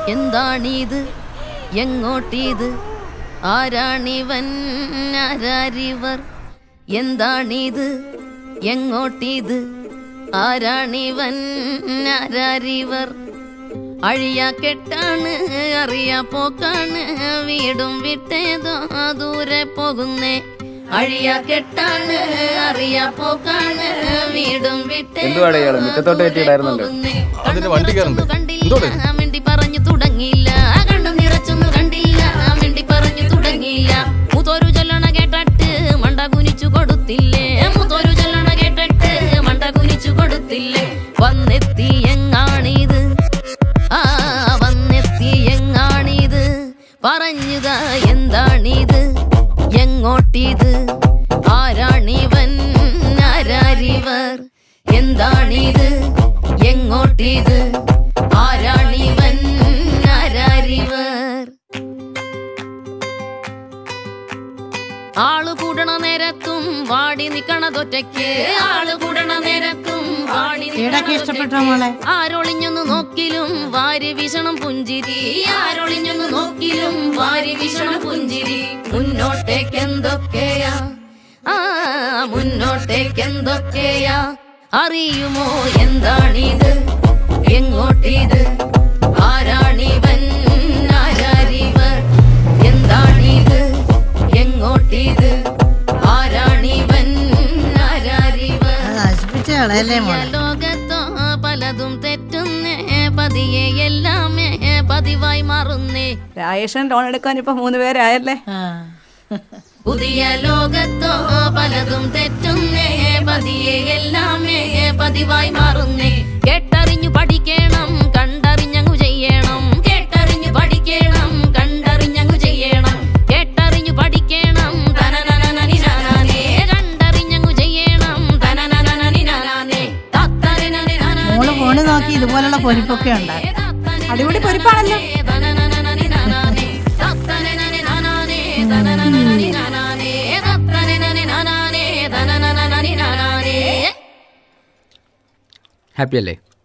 എന്താണിത് എങ്ങോട്ടിത് ആരാണിവൻ ആരാരിവർ എന്താണിത് എങ്ങോട്ടിത് ആരാണിവൻ ആരാരിവർ അഴിയാ കെട്ടാണ് അറിയാ പോക്കാണ് വീടും വിട്ടേതോ ദൂരെ പോകുന്നേ അഴിയാ കെട്ടാണ് അറിയാ പോക്കാണ് വീടും വിട്ടേ എന്തുവാടെ ഇയാള്? മുറ്റത്തോട്ട് കയറ്റിയിടായിരുന്നല്ലോ. അതിന്റെ വണ്ടി കയറണ്ടേ? എന്തോടെ? കണ്ടില്ല മിണ്ടി പറഞ്ഞു തുടങ്ങിയില്ല കണ്ണു നിറച്ചൊന്നും കണ്ടില്ല മിണ്ടി പറഞ്ഞു തുടങ്ങിയില്ല മൂത്തോരു ചൊല്ലണ കേട്ടിട്ട് മണ്ട കുനിച്ചു കൊടുത്തില്ലേ മൂത്തോരു ചൊല്ലണ കേട്ടിട്ട് മണ്ട കുനിച്ചു കൊടുത്തില്ലേ വന്നെത്തി എങ്ങാണിത് ആ വന്നെത്തി എങ്ങാണിത് പറഞ്ഞുക എന്താണിത് എങ്ങോട്ടിത് ആരാണിവൻ ആരാരിവർ എന്താണിത് എങ്ങോട്ടിത് ആരാണിവൻ ആരാരിവർ ആള് കൂടണ നേരത്തും വാടി നിക്കണതൊറ്റയ്ക്ക് ആള് കൂടണ നേരത്തും വാടി ഏതൊക്കെ ഇഷ്ടപ്പെട്ടോ മോളെ ആരൊളിഞ്ഞൊന്ന് നോക്കിലും വാരി വീശണം പുഞ്ചിരി ആരൊളിഞ്ഞൊന്ന് നോക്കിലും വാരി വീശണം പുഞ്ചിരി മുന്നോട്ടേക്ക് എന്തൊക്കെയാ ആ മുന്നോട്ടേക്ക് എന്തൊക്കെയാ അറിയുമോ എന്താണിത് എങ്ങോട്ടിത് ആരാണിവൻ ആരാരിവർ എന്താണിത് എങ്ങോട്ടിത് ആരാണിവൻ ആരാരിവർ അത് നശിപ്പിച്ച കളയല്ലേ മോളെ ലോകത്തോ പലതും തെറ്റുന്നേ പതിയെ എല്ലാമേ പതിവായി മാറുന്നേ രാജേഷൻ ലോൺ എടുക്കാൻ ഇപ്പൊ മൂന്ന് പേരായല്ലേ ആ പുതിയ ലോകത്തോ പലതും തെറ്റുന്നേ പതിയെ എല്ലാമേ പതിവായി മാറുന്നേ കേട്ടറിഞ്ഞു പഠിക്കണം കണ്ടറിഞ്ഞങ്ങു ചെയ്യണം കേട്ടറിഞ്ഞു പഠിക്കണം കണ്ടറിഞ്ഞങ്ങു ചെയ്യണം കേട്ടറിഞ്ഞു പഠിക്കണം തനനനനനിനാനാനേ കണ്ടറിഞ്ഞങ്ങു ചെയ്യണം തനനനനനിനാനാനേ തത്തനനനനാനേ മോള് ഫോണിൽ നോക്കി ഇതുപോലുള്ള പൊരിപ്പൊക്കെ ഉണ്ടാകും അടിപൊളി പൊരിപ്പാണല്ലോ ഹാപ്പി അല്ലേ